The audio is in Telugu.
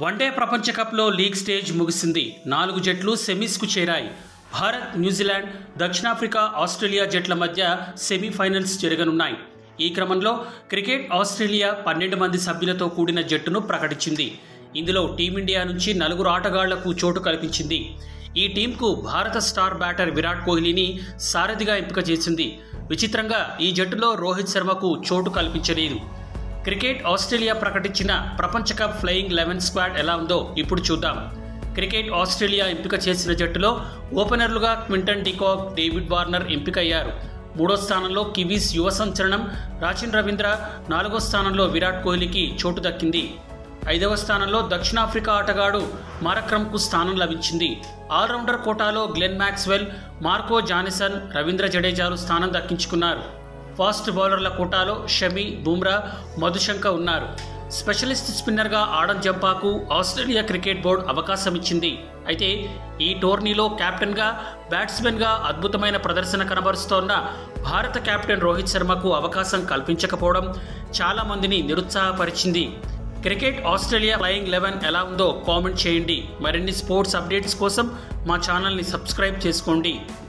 వన్డే ప్రపంచ కప్లో లీగ్ స్టేజ్ ముగిసింది నాలుగు జట్లు సెమీస్కు చేరాయి భారత్ న్యూజిలాండ్ దక్షిణాఫ్రికా ఆస్ట్రేలియా జట్ల మధ్య సెమీఫైనల్స్ జరగనున్నాయి ఈ క్రమంలో క్రికెట్ ఆస్ట్రేలియా పన్నెండు మంది సభ్యులతో కూడిన జట్టును ప్రకటించింది ఇందులో టీమిండియా నుంచి నలుగురు ఆటగాళ్లకు చోటు కల్పించింది ఈ టీంకు భారత స్టార్ బ్యాటర్ విరాట్ కోహ్లీని సారథిగా ఎంపిక చేసింది విచిత్రంగా ఈ జట్టులో రోహిత్ శర్మకు చోటు కల్పించలేదు క్రికెట్ ఆస్ట్రేలియా ప్రకటించిన ప్రపంచ కప్ ఫ్లయింగ్ లెవెన్ స్క్వాడ్ ఎలా ఉందో ఇప్పుడు చూద్దాం క్రికెట్ ఆస్ట్రేలియా ఎంపిక చేసిన జట్టులో ఓపెనర్లుగా క్వింటన్ డికాక్ డేవిడ్ వార్నర్ ఎంపికయ్యారు మూడో స్థానంలో కివీస్ యువ సంచలనం రాచిన్ రవీంద్ర నాలుగో స్థానంలో విరాట్ కోహ్లీకి చోటు దక్కింది ఐదవ స్థానంలో దక్షిణాఫ్రికా ఆటగాడు మారక్రమ్కు స్థానం లభించింది ఆల్రౌండర్ కోటాలో Glenn Maxwell Marco Jansen Ravindra జడేజాలు స్థానం దక్కించుకున్నారు ఫాస్ట్ బౌలర్ల కోటాలో షమి బుమ్రా మధుశంక ఉన్నారు స్పెషలిస్ట్ స్పిన్నర్గా ఆడన్ జంపాకు ఆస్ట్రేలియా క్రికెట్ బోర్డు అవకాశం ఇచ్చింది అయితే ఈ టోర్నీలో కెప్టెన్గా బ్యాట్స్మెన్గా అద్భుతమైన ప్రదర్శన కనబరుస్తోన్న భారత కెప్టెన్ రోహిత్ శర్మకు అవకాశం కల్పించకపోవడం చాలామందిని నిరుత్సాహపరిచింది క్రికెట్ ఆస్ట్రేలియా ఫ్లయింగ్ లెవెన్ ఎలా ఉందో కామెంట్ చేయండి మరిన్ని స్పోర్ట్స్ అప్డేట్స్ కోసం మా ఛానల్ని సబ్స్క్రైబ్ చేసుకోండి